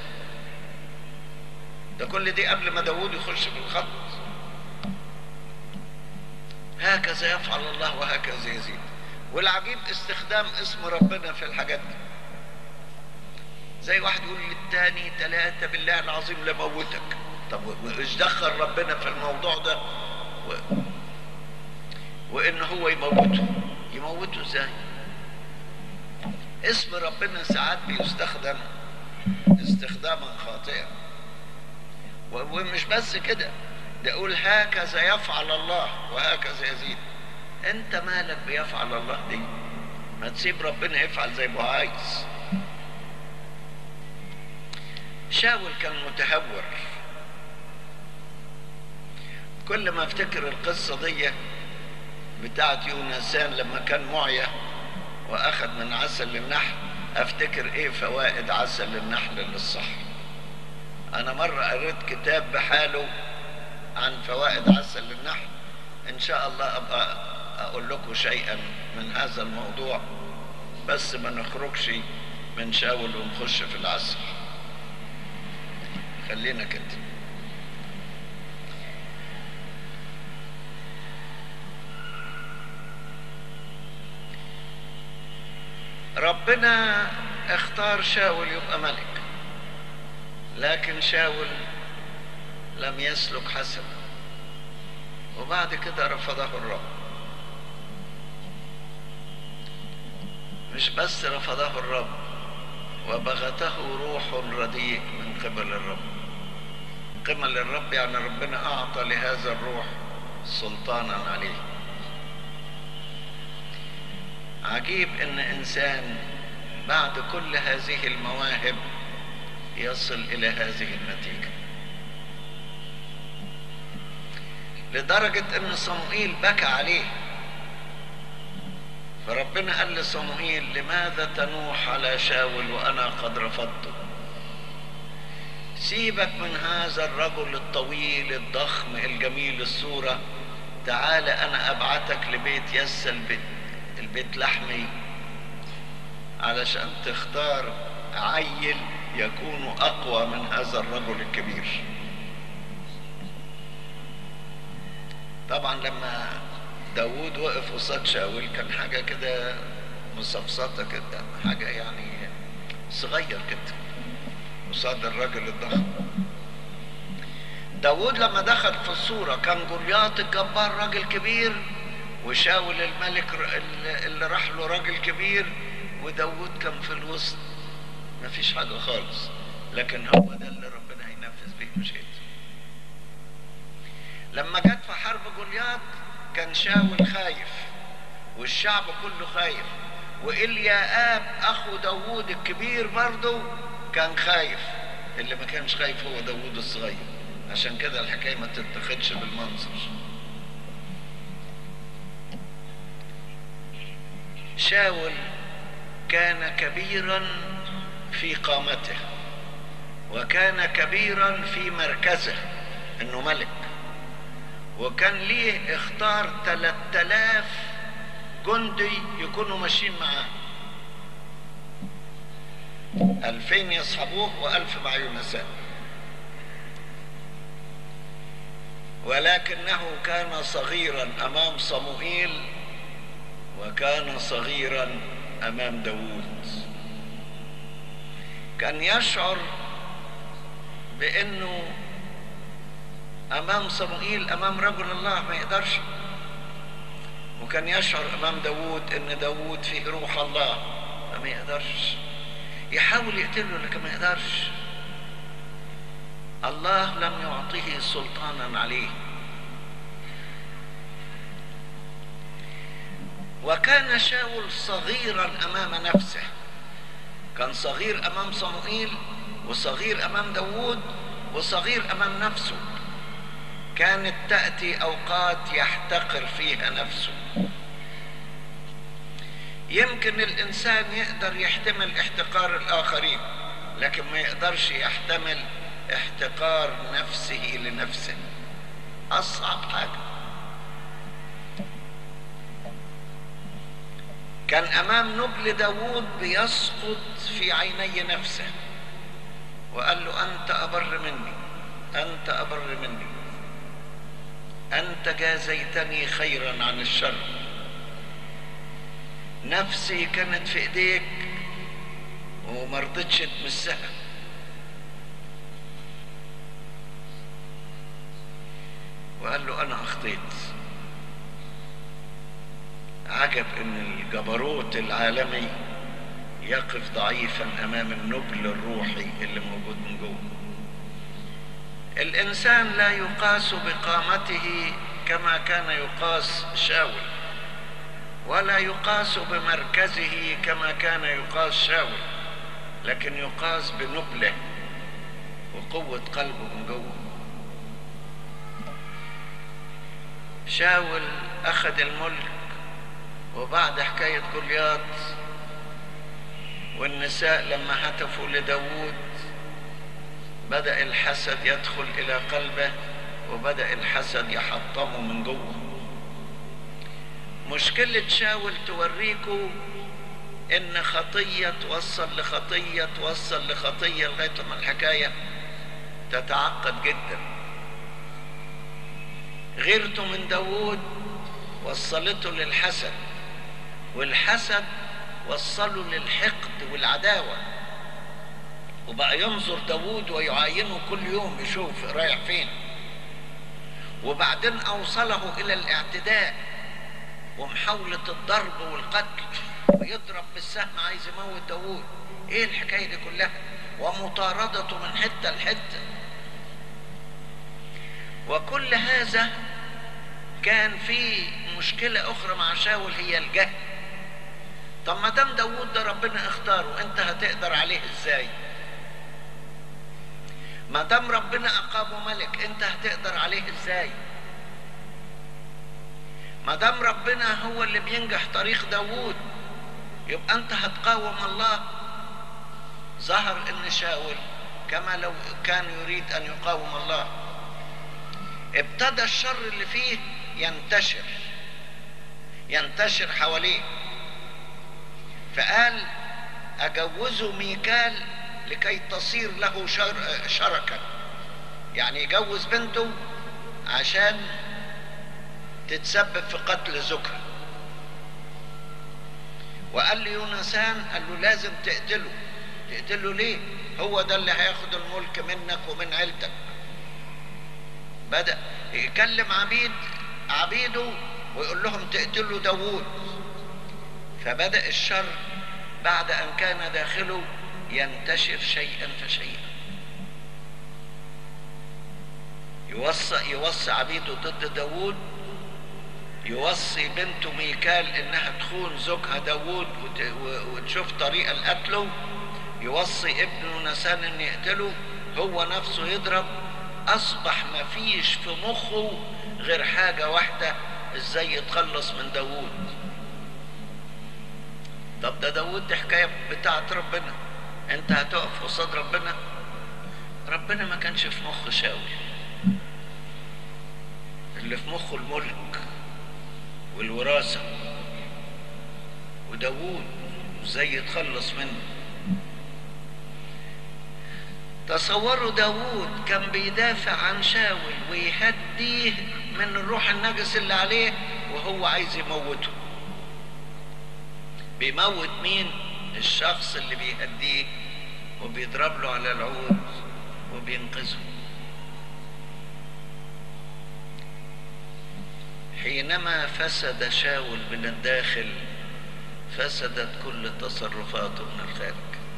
Speaker 1: ده كل دي قبل ما داوود يخش في الخط هكذا يفعل الله وهكذا يزيد والعجيب استخدام اسم ربنا في الحاجات دي زي واحد يقول للتاني ثلاثة بالله العظيم لموتك طب وايش دخل ربنا في الموضوع ده و... وان هو يموته يموته ازاي اسم ربنا ساعات بيستخدم استخداما خاطئا ومش بس كده ده يقول هكذا يفعل الله وهكذا يزيد انت مالك بيفعل الله دي ما تسيب ربنا يفعل زي ما عايز شاول كان متهور كل ما افتكر القصة دي بتاعت يونسان لما كان معية واخد من عسل النحل افتكر ايه فوائد عسل النحل للصحة انا مرة قريت كتاب بحاله عن فوائد عسل النحل ان شاء الله ابقى اقول لكم شيئا من هذا الموضوع بس ما نخرجش من شاول ونخش في العسل خلينا كده ربنا اختار شاول يبقى ملك لكن شاول لم يسلك حسنا وبعد كده رفضه الرب مش بس رفضه الرب وبغته روح رديء من قبل الرب قبل الرب يعني ربنا أعطى لهذا الروح سلطانا عليه عجيب ان انسان بعد كل هذه المواهب يصل الى هذه النتيجه لدرجه ان صموئيل بكى عليه فربنا قال لصموئيل لماذا تنوح على شاول وانا قد رفضته سيبك من هذا الرجل الطويل الضخم الجميل الصوره تعال انا ابعتك لبيت يسى البيت البيت لحمي علشان تختار عيل يكون اقوى من هذا الرجل الكبير طبعا لما داوود وقف قصاد شاول كان حاجة كده مصفصطة كده حاجة يعني صغير كده قصاد الراجل الضخم داوود لما دخل في الصورة كان جولياط الجبار راجل كبير وشاول الملك اللي راح له راجل كبير وداود كان في الوسط مفيش حاجة خالص لكن هو ده اللي ربنا هينفذ بيه مشيئته لما جت في حرب جولياط كان شاول خايف والشعب كله خايف وإلياب أخو داوود الكبير برضه كان خايف اللي ما كانش خايف هو داوود الصغير عشان كده الحكاية ما تتخدش بالمنظر شاول كان كبيرا في قامته وكان كبيرا في مركزه انه ملك وكان ليه اختار 3000 جندي يكونوا ماشيين معاه ألفين يصحبوه وألف مع يونسان ولكنه كان صغيرا أمام صموئيل وكان صغيرا أمام داوود كان يشعر بأنه أمام صموئيل أمام رجل الله ما يقدرش وكان يشعر أمام داوود أن داوود فيه روح الله ما يقدرش يحاول يقتله لكن ما يقدرش الله لم يعطيه سلطانا عليه وكان شاول صغيرا امام نفسه كان صغير امام صموئيل وصغير امام داوود وصغير امام نفسه كانت تاتي اوقات يحتقر فيها نفسه يمكن الانسان يقدر يحتمل احتقار الاخرين لكن ما يقدرش يحتمل احتقار نفسه لنفسه اصعب حاجه كان امام نبل داوود بيسقط في عيني نفسه وقال له انت ابر مني انت ابر مني انت جازيتني خيرا عن الشر نفسي كانت في ايديك وما رضيتش تمسها وقال له انا اخطيت عجب ان الجبروت العالمي يقف ضعيفا امام النبل الروحي اللي موجود من جوه الانسان لا يقاس بقامته كما كان يقاس شاول ولا يقاس بمركزه كما كان يقاس شاول لكن يقاس بنبله وقوة قلبه من جوه شاول أخذ الملك وبعد حكاية جولياط والنساء لما هتفوا لداوود بدأ الحسد يدخل إلى قلبه وبدأ الحسد يحطمه من جوه مشكلة شاول توريكوا إن خطية توصل لخطية توصل لخطية لغاية ما الحكاية تتعقد جدا غيرته من داوود وصلته للحسد والحسد وصله للحقد والعداوة وبقى ينظر داوود ويعاينه كل يوم يشوف رايح فين وبعدين أوصله إلى الاعتداء ومحاولة الضرب والقتل ويضرب بالسهم عايز يموت داوود ايه الحكاية دي كلها ومطاردته من حتة لحتة وكل هذا كان في مشكلة أخرى مع شاول هي الجهل طب ما دام داوود ده ربنا اختاره انت هتقدر عليه ازاي ما دام ربنا اقامه ملك انت هتقدر عليه ازاي ما دام ربنا هو اللي بينجح طريق داوود يبقى انت هتقاوم الله ظهر ان شاول كما لو كان يريد ان يقاوم الله ابتدى الشر اللي فيه ينتشر ينتشر حواليه فقال اجوزه ميكال لكي تصير له شر شركا يعني يجوز بنته عشان تتسبب في قتل زوجها وقال لي يونسان قال له لازم تقتله تقتله ليه هو ده اللي هياخد الملك منك ومن عيلتك بدأ يكلم عبيد عبيده ويقول لهم تقتلوا داوود فبدأ الشر بعد أن كان داخله ينتشر شيئا فشيئا يوصي يوصي عبيده ضد داوود يوصي بنته ميكال انها تخون زوجها داوود وتشوف طريقة لقتله يوصي ابنه نسان ان يقتله هو نفسه يضرب اصبح ما فيش في مخه غير حاجة واحدة ازاي يتخلص من داوود طب ده داوود دي حكاية بتاعت ربنا انت هتقف قصاد ربنا ربنا ما كانش في مخ شاول اللي في مخه الملك والوراثة وداوود ازاي يتخلص منه تصوروا داوود كان بيدافع عن شاول ويهديه من الروح النجس اللي عليه وهو عايز يموته بيموت مين الشخص اللي بيهديه وبيضرب له على العود وبينقذه حينما فسد شاول من الداخل فسدت كل تصرفاته من الخارج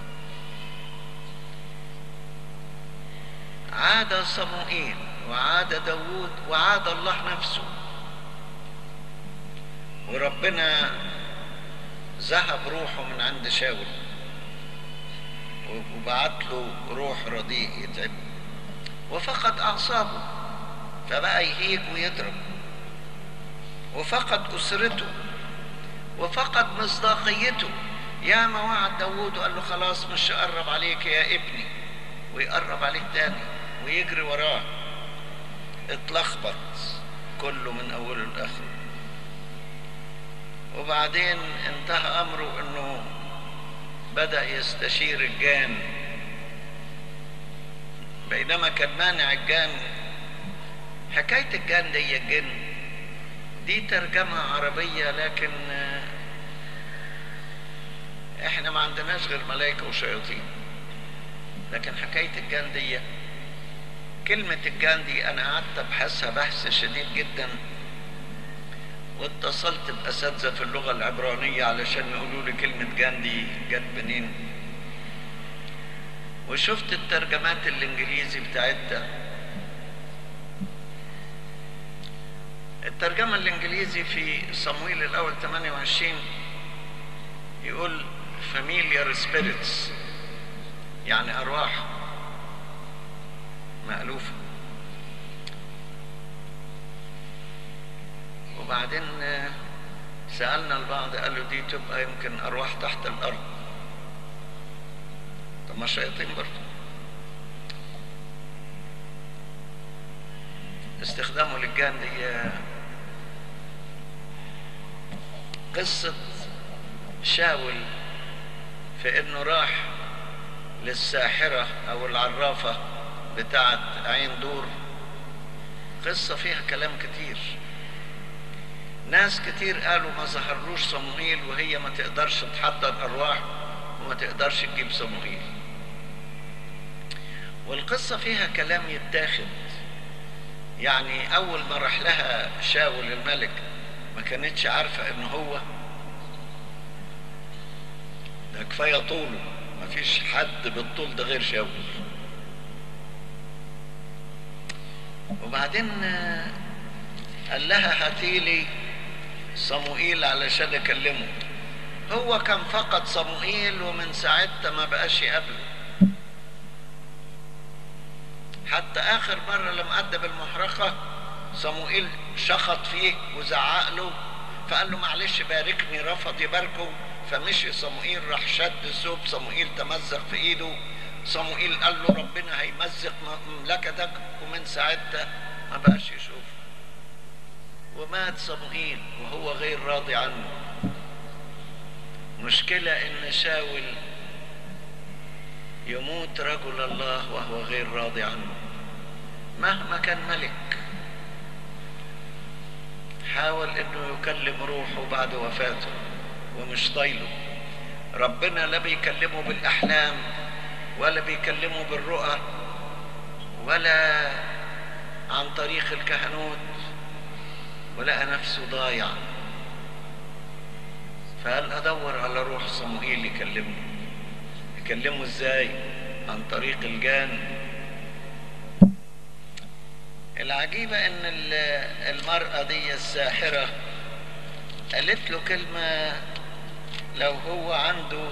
Speaker 1: عاد صموئيل وعاد داوود وعاد الله نفسه وربنا ذهب روحه من عند شاول وبعت له روح رديء يتعب وفقد أعصابه فبقى يهيج ويضرب وفقد أسرته وفقد مصداقيته يا ما وعد داوود وقال له خلاص مش أقرب عليك يا ابني ويقرب عليه تاني ويجري وراه اتلخبط كله من أوله لآخره وبعدين انتهى أمره أنه بدأ يستشير الجان بينما كان مانع الجان حكاية الجان دي الجن دي ترجمة عربية لكن احنا ما عندناش غير ملائكة وشياطين لكن حكاية الجان دي كلمة الجان دي أنا قعدت أبحثها بحث شديد جدا واتصلت بأساتذة في اللغة العبرانية علشان يقولوا لي كلمة جان دي جت منين وشفت الترجمات الإنجليزي بتاعتها الترجمة الإنجليزي في صمويل الأول 28 يقول familiar spirits يعني أرواح مألوفة وبعدين سألنا البعض قالوا دي تبقى يمكن أرواح تحت الأرض طب ما شياطين برضه استخدامه للجان دي قصة شاول في انه راح للساحرة او العرافة بتاعت عين دور قصة فيها كلام كتير ناس كتير قالوا ما ظهرلوش صموئيل وهي ما تقدرش تحضر ارواح وما تقدرش تجيب صموئيل والقصة فيها كلام يتاخد يعني اول ما راح لها شاول الملك ما كانتش عارفة ان هو ده كفاية طوله ما فيش حد بالطول ده غير شاول وبعدين قال لها هاتيلي صموئيل علشان اكلمه هو كان فقد صموئيل ومن ساعتها ما بقاش يقابله حتى اخر مرة لما ادى بالمحرقة صموئيل شخط فيه وزعق له فقال له معلش باركني رفض يباركه فمشي صموئيل راح شد ثوب صموئيل تمزق في ايده صموئيل قال له ربنا هيمزق مملكتك ومن ساعتها ما بقاش يشوف ومات صموئيل وهو غير راضي عنه مشكلة ان شاول يموت رجل الله وهو غير راضي عنه مهما كان ملك حاول انه يكلم روحه بعد وفاته ومش طايله ربنا لا بيكلمه بالاحلام ولا بيكلمه بالرؤى ولا عن طريق الكهنوت ولقى نفسه ضايع فقال ادور على روح صموئيل يكلمه يكلمه ازاي عن طريق الجان العجيبة ان المرأة دي الساحرة قالت له كلمة لو هو عنده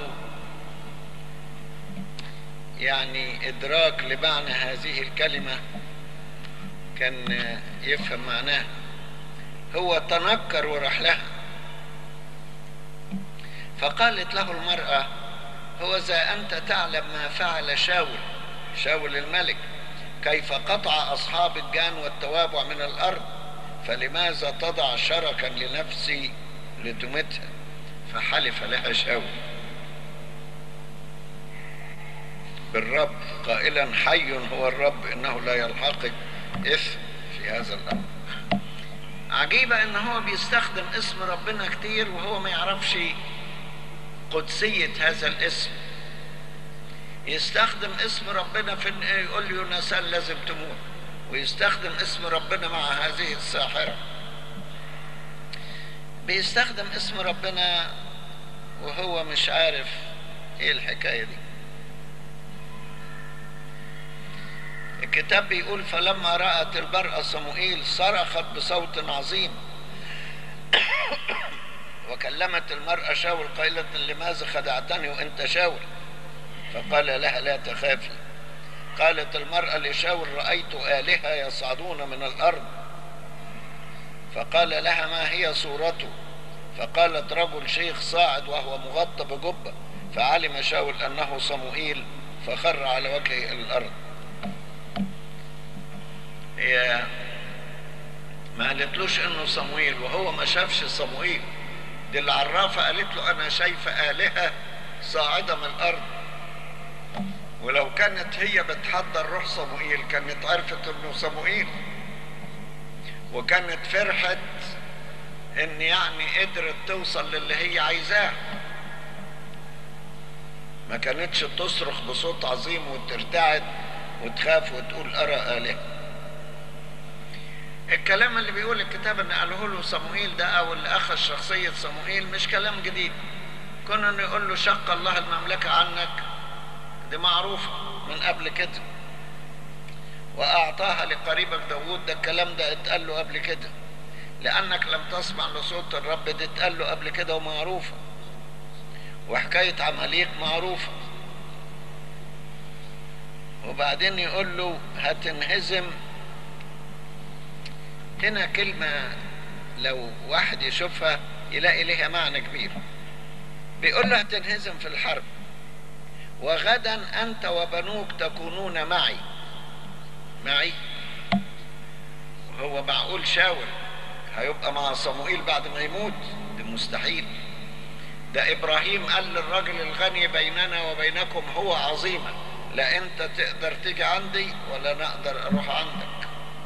Speaker 1: يعني ادراك لمعنى هذه الكلمة كان يفهم معناها هو تنكر وراح لها فقالت له المرأة هو إذا أنت تعلم ما فعل شاول شاول الملك كيف قطع أصحاب الجان والتوابع من الأرض فلماذا تضع شركا لنفسي لتمتها فحلف لها شاول بالرب قائلا حي هو الرب انه لا يلحقك اثم في هذا الامر عجيبة ان هو بيستخدم اسم ربنا كتير وهو ما يعرفش قدسية هذا الاسم يستخدم اسم ربنا في إن يقول له يونسان لازم تموت ويستخدم اسم ربنا مع هذه الساحرة بيستخدم اسم ربنا وهو مش عارف ايه الحكاية دي الكتاب بيقول فلما رأت المرأة صموئيل صرخت بصوت عظيم وكلمت المرأة شاول قائلة لماذا خدعتني وانت شاول فقال لها لا تخافي قالت المرأة لشاول رأيت آلهة يصعدون من الأرض فقال لها ما هي صورته فقالت رجل شيخ صاعد وهو مغطى بجبة فعلم شاول أنه صموئيل فخر على وجهه إلى الأرض هي ما قالتلوش انه صمويل وهو ما شافش صمويل دي العرافة قالت له انا شايفة آلهة صاعدة من الارض ولو كانت هي بتحضر روح صموئيل كانت عرفت انه صموئيل وكانت فرحت ان يعني قدرت توصل للي هي عايزاه ما كانتش تصرخ بصوت عظيم وترتعد وتخاف وتقول ارى آلهة الكلام اللي بيقول الكتاب ان قاله له صموئيل ده او اللي اخذ شخصية صموئيل مش كلام جديد كنا انه يقول له شق الله المملكة عنك دي معروفة من قبل كده واعطاها لقريبك داوود ده الكلام ده اتقال له قبل كده لانك لم تسمع لصوت الرب ده اتقال له قبل كده ومعروفة وحكاية عماليق معروفة وبعدين يقول له هتنهزم هنا كلمة لو واحد يشوفها يلاقي لها معنى كبير بيقول له هتنهزم في الحرب وغدا أنت وبنوك تكونون معي معي وهو معقول شاول هيبقى مع صموئيل بعد ما يموت ده مستحيل ده إبراهيم قال للرجل الغني بيننا وبينكم هو عظيما لا أنت تقدر تيجي عندي ولا نقدر أروح عندك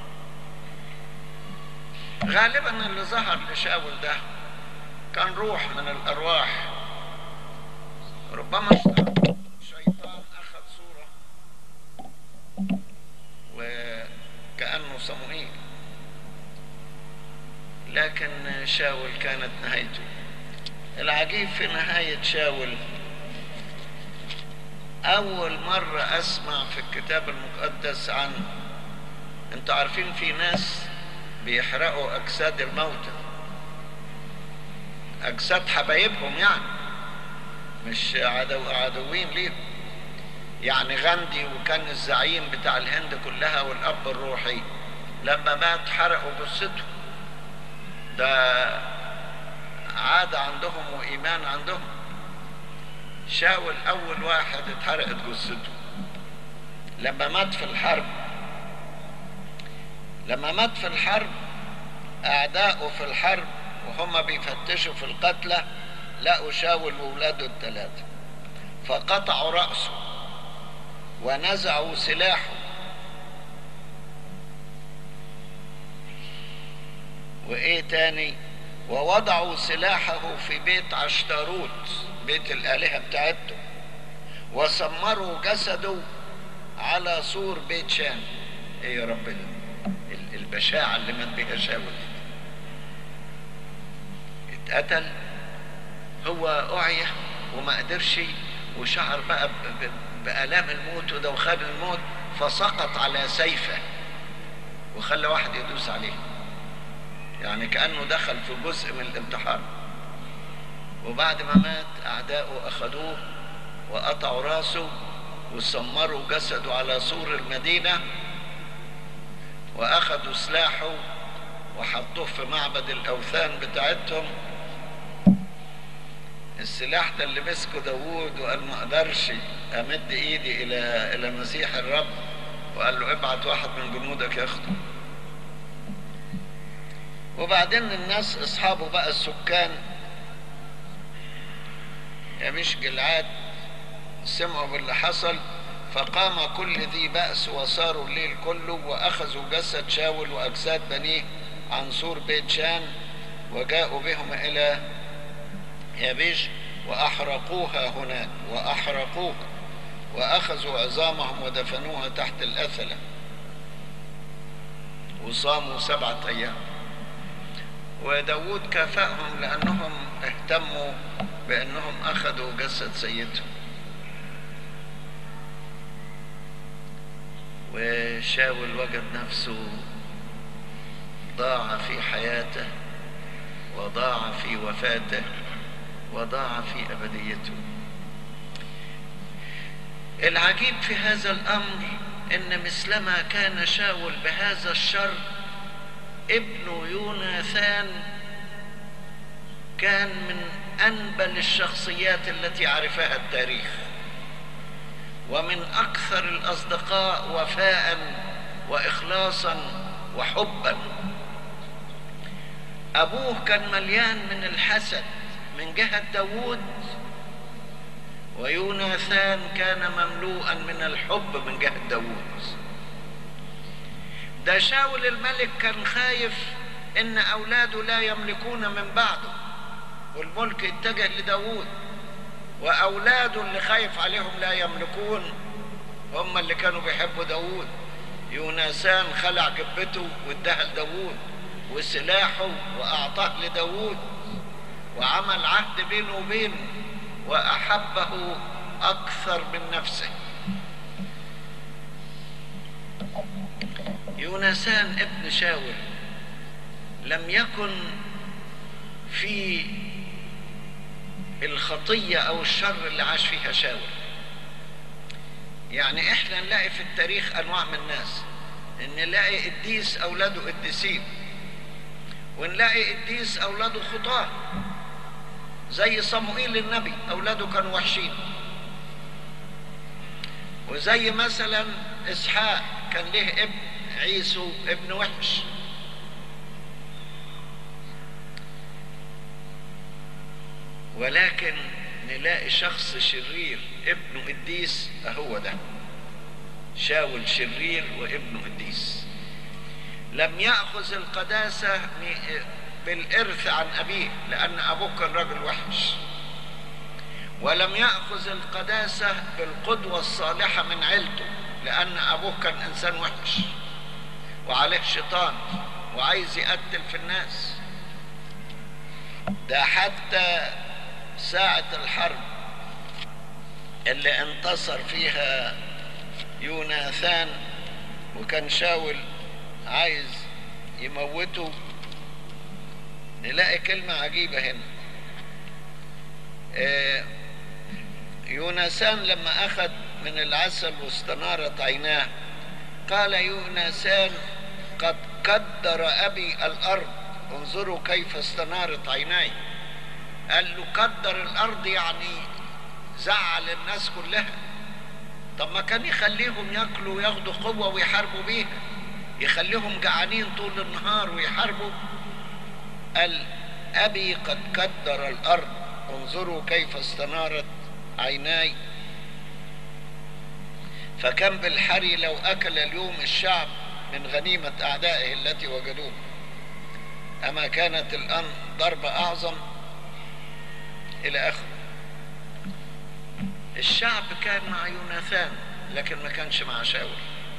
Speaker 1: غالبا اللي ظهر لشاول ده كان روح من الارواح ربما شيطان اخذ صورة وكأنه صموئيل لكن شاول كانت نهايته العجيب في نهاية شاول أول مرة أسمع في الكتاب المقدس عن أنتوا عارفين في ناس بيحرقوا أجساد الموتى أجساد حبايبهم يعني مش عدو عدوين ليهم يعني غاندي وكان الزعيم بتاع الهند كلها والأب الروحي لما مات حرقوا جثته ده عادة عندهم وإيمان عندهم شاول أول واحد اتحرقت جثته لما مات في الحرب لما مات في الحرب أعداؤه في الحرب وهم بيفتشوا في القتلى لقوا شاول وولاده الثلاثة فقطعوا رأسه ونزعوا سلاحه وإيه تاني ووضعوا سلاحه في بيت عشتاروت بيت الآلهة بتاعته وسمروا جسده على سور بيت شان ايه يا رب البشاعة اللي مات بها شاول اتقتل هو أعيا وما قدرش وشعر بقى بآلام الموت ودوخان الموت فسقط على سيفه وخلى واحد يدوس عليه يعني كأنه دخل في جزء من الانتحار وبعد ما مات أعداؤه أخذوه وقطعوا راسه وسمروا جسده على سور المدينة وأخذوا سلاحه وحطوه في معبد الأوثان بتاعتهم السلاح ده اللي مسكه داوود وقال ما اقدرش امد ايدي الى الى مسيح الرب وقال له ابعت واحد من جنودك ياخده وبعدين الناس اصحابه بقى السكان يا مش جلعاد سمعوا باللي حصل فقام كل ذي بأس وصاروا الليل كله وأخذوا جسد شاول وأجساد بنيه عن سور بيت شان وجاءوا بهم إلى يابيش وأحرقوها هناك وأحرقوها وأخذوا عظامهم ودفنوها تحت الأثلة وصاموا سبعة أيام وداود كافأهم لأنهم اهتموا بأنهم أخذوا جسد سيدهم وشاول وجد نفسه ضاع في حياته وضاع في وفاته وضاع في أبديته العجيب في هذا الأمر إن مثلما كان شاول بهذا الشر ابن يوناثان كان من أنبل الشخصيات التي عرفها التاريخ ومن أكثر الأصدقاء وفاء وإخلاصا وحبا أبوه كان مليان من الحسد من جهة داوود ويوناثان كان مملوءا من الحب من جهة داوود ده شاول الملك كان خايف ان اولاده لا يملكون من بعده والملك يتجه لداوود واولاده اللي خايف عليهم لا يملكون هم اللي كانوا بيحبوا داوود يوناسان خلع جبته واداها لداوود وسلاحه واعطاه لداوود وعمل عهد بينه وبينه واحبه اكثر من نفسه يونسان ابن شاول لم يكن في الخطية أو الشر اللي عاش فيها شاول يعني احنا نلاقي في التاريخ أنواع من الناس إن نلاقي قديس أولاده قديسين ونلاقي قديس أولاده خطاة زي صموئيل النبي أولاده كانوا وحشين وزي مثلا إسحاق كان له ابن عيسو ابن وحش ولكن نلاقي شخص شرير ابنه قديس هو ده شاول شرير وابنه قديس لم يأخذ القداسة بالإرث عن أبيه لأن أبوه كان راجل وحش ولم يأخذ القداسة بالقدوة الصالحة من عيلته لأن أبوه كان إنسان وحش وعليه شيطان وعايز يقتل في الناس ده حتى ساعة الحرب اللي انتصر فيها يوناثان وكان شاول عايز يموته نلاقي كلمة عجيبة هنا آه يوناثان لما أخذ من العسل واستنارت عيناه قال يوناثان قد قدر أبي الأرض انظروا كيف استنارت عيناي قال له قدر الأرض يعني زعل الناس كلها طب ما كان يخليهم ياكلوا وياخدوا قوة ويحاربوا بيها يخليهم جعانين طول النهار ويحاربوا قال أبي قد قدر الأرض انظروا كيف استنارت عيناي فكم بالحري لو أكل اليوم الشعب من غنيمة أعدائه التي وجدوه أما كانت الآن ضربة أعظم إلى آخره الشعب كان مع يوناثان لكن ما كانش مع شاول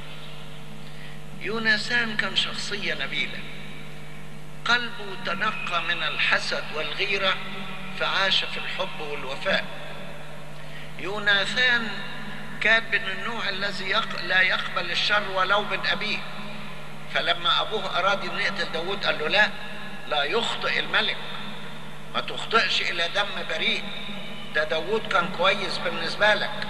Speaker 1: يوناثان كان شخصية نبيلة قلبه تنقى من الحسد والغيرة فعاش في الحب والوفاء يوناثان كان من النوع الذي يق... لا يقبل الشر ولو من أبيه فلما أبوه أراد أن يقتل داود قال له لا لا يخطئ الملك ما تخطئش إلى دم بريء ده داود كان كويس بالنسبة لك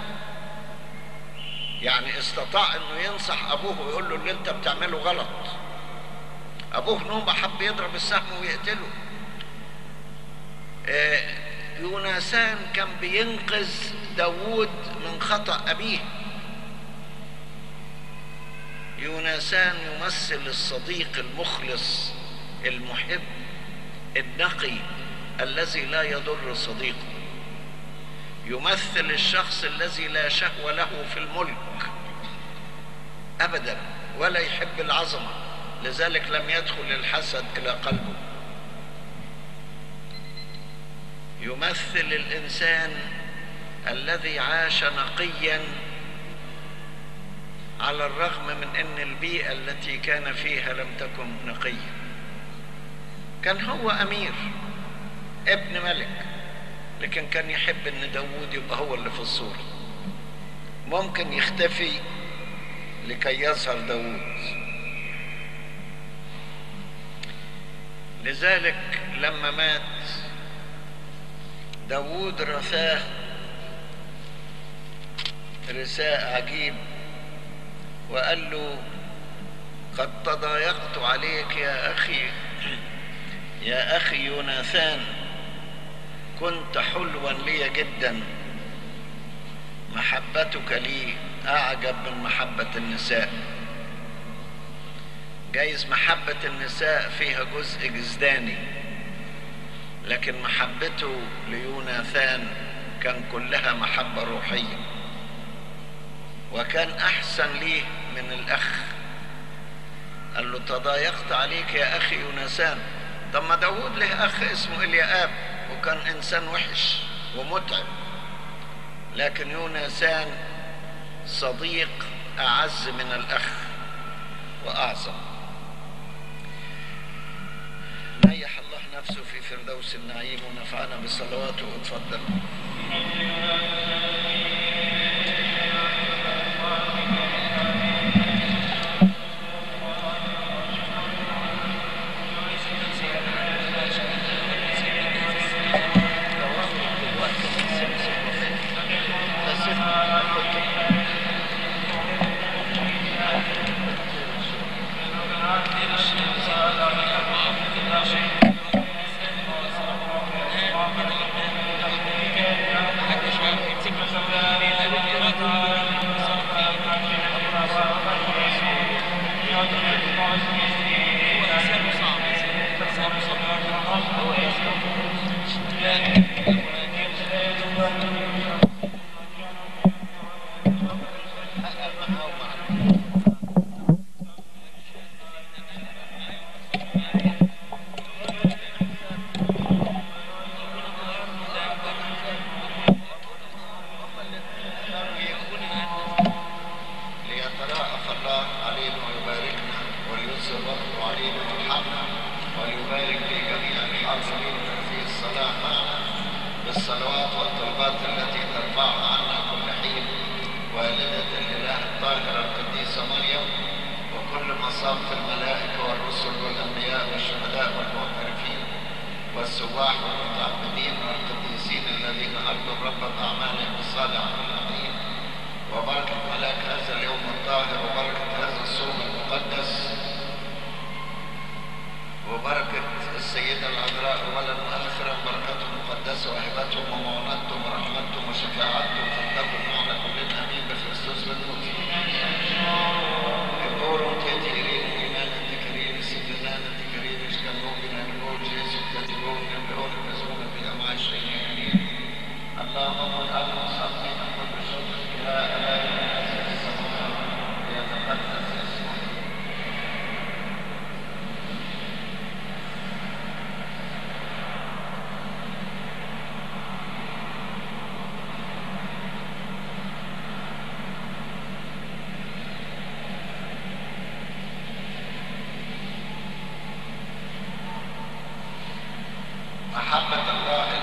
Speaker 1: يعني استطاع انه ينصح ابوه ويقول له اللي انت بتعمله غلط ابوه نوبة حب يضرب السهم ويقتله يونسان كان بينقذ داوود من خطأ أبيه يونسان يمثل الصديق المخلص المحب النقي الذي لا يضر صديقه يمثل الشخص الذي لا شهوة له في الملك أبدا ولا يحب العظمة لذلك لم يدخل الحسد إلى قلبه يمثل الإنسان الذي عاش نقيا على الرغم من أن البيئة التي كان فيها لم تكن نقية كان هو أمير ابن ملك لكن كان يحب أن داوود يبقى هو اللي في الصورة ممكن يختفي لكي يظهر داوود لذلك لما مات داوود رثاه رثاء عجيب وقال له قد تضايقت عليك يا أخي يا أخي يوناثان كنت حلوا لي جدا محبتك لي أعجب من محبة النساء جايز محبة النساء فيها جزء جزداني لكن محبته ليوناثان كان كلها محبة روحية وكان أحسن ليه من الأخ قال له تضايقت عليك يا أخي يونسان طب ما داود له أخ اسمه إلياب وكان إنسان وحش ومتعب لكن يونسان صديق أعز من الأخ وأعظم نيح الله نفسه في فردوس النعيم ونفعنا بصلواته وتفضل ليتراءف الله علينا ويباركنا وليسر وقته علينا ويرحمنا وليبارك في جميع الحاضرين في الصلاة معنا بالصلوات والطلبات التي ترفعها عنا كل حين والدة الإله الطاهرة القديسة مريم وكل مصاف الملائكة والرسل والأنبياء والشهداء والمعترفين والسواح والمتعبدين والقديسين الذين أرضوا الرب بأعمالهم الصالحة والعظيم وبركة ملاك هذا اليوم الطاهر وبركة هذا الصوم المقدس وبركة السيدة العذراء أولا وآخرا بركتهم مقدسة وهبتهم ومعونتهم ورحمتهم وشفاعتهم فلتكن معنا كلنا آمين بخريستوس بالموت Ebboro ti adhiri rimane di carine, si tenane di carine, scambi nel voce, si categori nelle ore che sono via mai scegliere. اللهم اجعل مصابين كل شر يا إلهي في السماء ليتقدس اسمك محبة الله